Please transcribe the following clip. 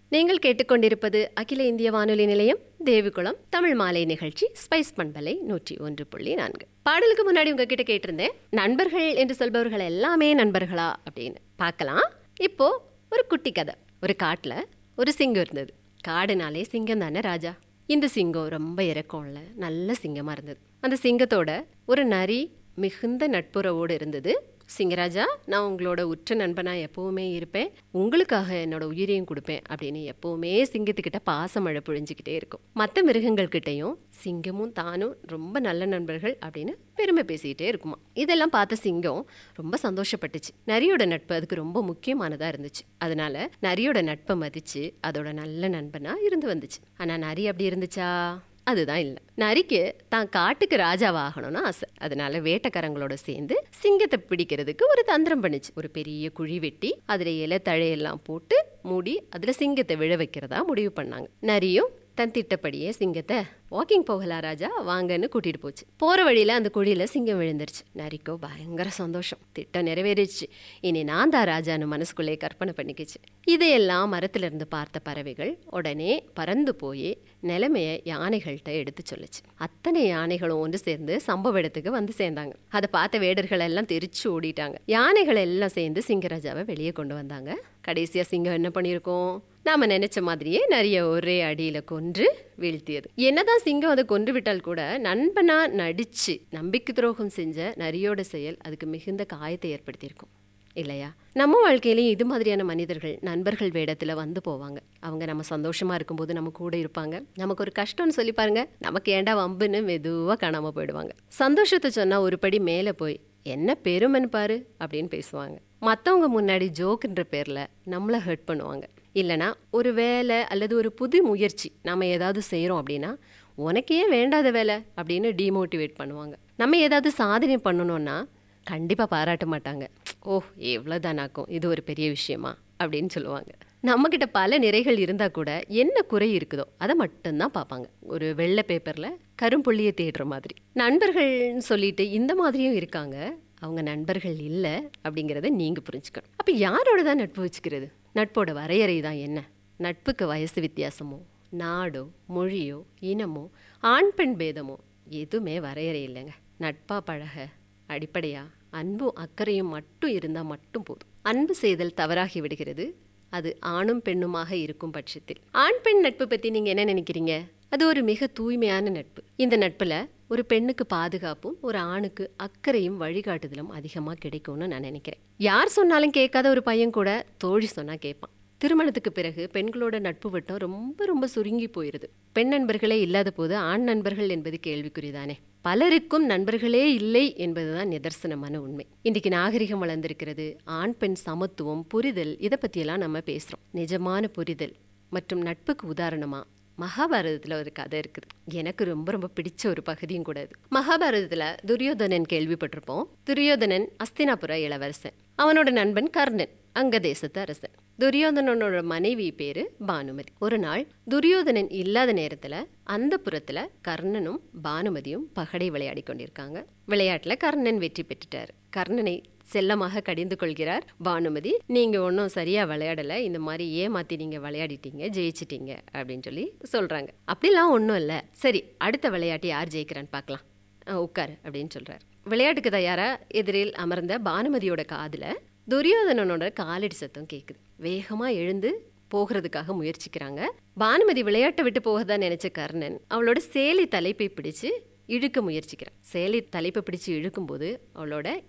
நீங்கள் கேட்டுக்கொண்டிருப்பது அகில இந்திய வானொலி நிலையம் தேவிகுளம் தமிழ் மாலை நிகழ்ச்சி ஸ்பைஸ் பண்பலை நூற்றி ஒன்று புள்ளி நான்கு பாடலுக்கு முன்னாடி உங்ககிட்ட கேட்டிருந்தேன் நண்பர்கள் என்று சொல்பவர்கள் எல்லாமே நண்பர்களா அப்படின்னு பார்க்கலாம் இப்போ ஒரு குட்டி கதை ஒரு காட்டுல ஒரு சிங்கம் இருந்தது காடுனாலே சிங்கம் தானே ராஜா இந்த சிங்கம் ரொம்ப இறக்கம்ல நல்ல சிங்கமா இருந்தது அந்த சிங்கத்தோட ஒரு நரி மிகுந்த நட்புறவோடு இருந்தது சிங்கராஜா நான் உங்களோட உற்ற நண்பனா எப்பவுமே இருப்பேன் உங்களுக்காக என்னோட உயிரையும் கொடுப்பேன் அப்படின்னு எப்பவுமே சிங்கத்துக்கிட்ட பாசமழை பொழிஞ்சுக்கிட்டே இருக்கும் மற்ற மிருகங்கள் கிட்டையும் சிங்கமும் தானும் ரொம்ப நல்ல நண்பர்கள் அப்படின்னு பெருமை பேசிக்கிட்டே இருக்குமா இதெல்லாம் பார்த்த சிங்கம் ரொம்ப சந்தோஷப்பட்டுச்சு நரியோட நட்பு அதுக்கு ரொம்ப முக்கியமானதா இருந்துச்சு அதனால நரியோட நட்பை மதிச்சு அதோட நல்ல நண்பனா இருந்து வந்துச்சு ஆனா நரி அப்படி இருந்துச்சா அதுதான் இல்லை நரிக்கு தான் காட்டுக்கு ராஜாவாகணும்னு ஆசை அதனால வேட்டைக்காரங்களோட சேர்ந்து சிங்கத்தை பிடிக்கிறதுக்கு ஒரு தந்திரம் பண்ணுச்சு ஒரு பெரிய குழி வெட்டி அதுல இலை தழையெல்லாம் போட்டு மூடி அதுல சிங்கத்தை விழ வைக்கிறதா முடிவு பண்ணாங்க நரியும் தன் திட்டப்படியே சிங்கத்தை வாக்கிங் போகலாம் ராஜா வாங்கன்னு கூட்டிட்டு போச்சு போற வழியில அந்த குழியில சிங்கம் விழுந்துருச்சு நரிக்கோ பயங்கர சந்தோஷம் திட்டம் நிறைவேறிடுச்சு இனி நான் தான் ராஜான்னு மனசுக்குள்ளே கற்பனை பண்ணிக்கிச்சு இதையெல்லாம் மரத்துல இருந்து பார்த்த பறவைகள் உடனே பறந்து போய் நிலைமைய யானைகள்கிட்ட எடுத்து சொல்லுச்சு அத்தனை யானைகளும் ஒன்று சேர்ந்து சம்பவ இடத்துக்கு வந்து சேர்ந்தாங்க அதை பார்த்த வேடர்கள் எல்லாம் தெரிச்சு ஓடிட்டாங்க யானைகள் எல்லாம் சேர்ந்து சிங்கராஜாவை வெளியே கொண்டு வந்தாங்க கடைசியா சிங்கம் என்ன பண்ணியிருக்கோம் நாம நினைச்ச மாதிரியே நிறைய ஒரே அடியில கொன்று வீழ்த்தியது என்னதான் சிங்கம் அதை கொன்று விட்டால் கூட நண்பனா நடிச்சு நம்பிக்கை துரோகம் செஞ்ச நரியோட செயல் அதுக்கு மிகுந்த காயத்தை ஏற்படுத்தியிருக்கும் இல்லையா நம்ம வாழ்க்கையிலையும் இது மாதிரியான மனிதர்கள் நண்பர்கள் வேடத்துல வந்து போவாங்க அவங்க நம்ம சந்தோஷமா இருக்கும்போது நம்ம கூட இருப்பாங்க நமக்கு ஒரு கஷ்டம்னு சொல்லி பாருங்க நமக்கு ஏண்டா வம்புன்னு மெதுவா காணாம போயிடுவாங்க சந்தோஷத்தை சொன்னா ஒரு படி மேல போய் என்ன பெருமைன்னு பாரு அப்படின்னு பேசுவாங்க மற்றவங்க முன்னாடி ஜோக்குன்ற பேர்ல நம்மளை ஹர்ட் பண்ணுவாங்க இல்லைனா ஒரு வேலை அல்லது ஒரு புது முயற்சி நம்ம ஏதாவது செய்கிறோம் அப்படின்னா உனக்கே வேண்டாத வேலை அப்படின்னு டிமோட்டிவேட் பண்ணுவாங்க நம்ம ஏதாவது சாதனை பண்ணணும்னா கண்டிப்பாக பாராட்ட மாட்டாங்க ஓ எவ்வளோதானாக்கும் இது ஒரு பெரிய விஷயமா அப்படின்னு சொல்லுவாங்க நம்மக்கிட்ட பல நிறைகள் இருந்தால் கூட என்ன குறை இருக்குதோ அதை மட்டும்தான் பார்ப்பாங்க ஒரு வெள்ளை பேப்பரில் கரும்புள்ளியை தேடுற மாதிரி நண்பர்கள்னு சொல்லிட்டு இந்த மாதிரியும் இருக்காங்க அவங்க நண்பர்கள் இல்லை அப்படிங்கிறத நீங்கள் புரிஞ்சுக்கணும் அப்போ யாரோட தான் நட்பு வச்சுக்கிறது நட்போட வரையறை தான் என்ன நட்புக்கு வயசு வித்தியாசமோ நாடோ மொழியோ இனமோ ஆண் பெண் பேதமோ எதுவுமே வரையறை இல்லைங்க நட்பா பழக அடிப்படையா அன்பும் அக்கறையும் மட்டும் இருந்தால் மட்டும் போதும் அன்பு செய்தல் தவறாகி விடுகிறது அது ஆணும் பெண்ணுமாக இருக்கும் பட்சத்தில் ஆண் பெண் நட்பு பற்றி நீங்கள் என்ன நினைக்கிறீங்க அது ஒரு மிக தூய்மையான நட்பு இந்த நட்புல ஒரு பெண்ணுக்கு பாதுகாப்பும் ஒரு ஆணுக்கு அக்கறையும் வழிகாட்டுதலும் அதிகமா கிடைக்கும்னு நான் நினைக்கிறேன் யார் சொன்னாலும் கேட்காத ஒரு பையன் கூட தோழி சொன்னா கேட்பான் திருமணத்துக்கு பிறகு பெண்களோட நட்பு வட்டம் ரொம்ப ரொம்ப சுருங்கி போயிருது பெண் நண்பர்களே இல்லாத போது ஆண் நண்பர்கள் என்பது கேள்விக்குறிதானே பலருக்கும் நண்பர்களே இல்லை என்பதுதான் நிதர்சனமான உண்மை இன்னைக்கு நாகரிகம் வளர்ந்திருக்கிறது ஆண் பெண் சமத்துவம் புரிதல் இதை பத்தியெல்லாம் நம்ம பேசுறோம் நிஜமான புரிதல் மற்றும் நட்புக்கு உதாரணமா மகாபாரதத்துல ஒரு கதை இருக்குது எனக்கு ரொம்ப ரொம்ப பிடிச்ச ஒரு பகுதியும் கூட அது மகாபாரதத்துல துரியோதனன் கேள்விப்பட்டிருப்போம் துரியோதனன் அஸ்தினாபுர இளவரசன் அவனோட நண்பன் கர்ணன் அங்க தேசத்து அரசன் துரியோதனனோட மனைவி பேரு பானுமதி ஒரு நாள் துரியோதனன் இல்லாத நேரத்துல அந்த புறத்துல கர்ணனும் பானுமதியும் பகடை விளையாடி கொண்டிருக்காங்க விளையாட்டுல கர்ணன் வெற்றி பெற்றுட்டாரு கர்ணனை செல்லமாக கடிந்து கொள்கிறார் பானுமதி நீங்க ஒன்றும் சரியா விளையாடல இந்த மாதிரி ஏமாத்தி நீங்க விளையாடிட்டீங்க ஜெயிச்சிட்டீங்க அப்படின்னு சொல்லி சொல்றாங்க அப்படிலாம் ஒன்றும் இல்லை சரி அடுத்த விளையாட்டு யார் ஜெயிக்கிறான்னு பார்க்கலாம் உட்காரு அப்படின்னு சொல்றாரு விளையாட்டுக்கு தயாரா எதிரில் அமர்ந்த பானுமதியோட காதுல துரியோதனனோட காலடி சத்தம் கேக்குது வேகமா எழுந்து போகிறதுக்காக முயற்சிக்கிறாங்க பானுமதி விளையாட்டை விட்டு போகதான் நினைச்ச கர்ணன் அவளோட சேலை தலைப்பை பிடிச்சு இழுக்க முயற்சிக்கிறான் சேலை தலைப்பை பிடிச்சு இழுக்கும்போது அவளோட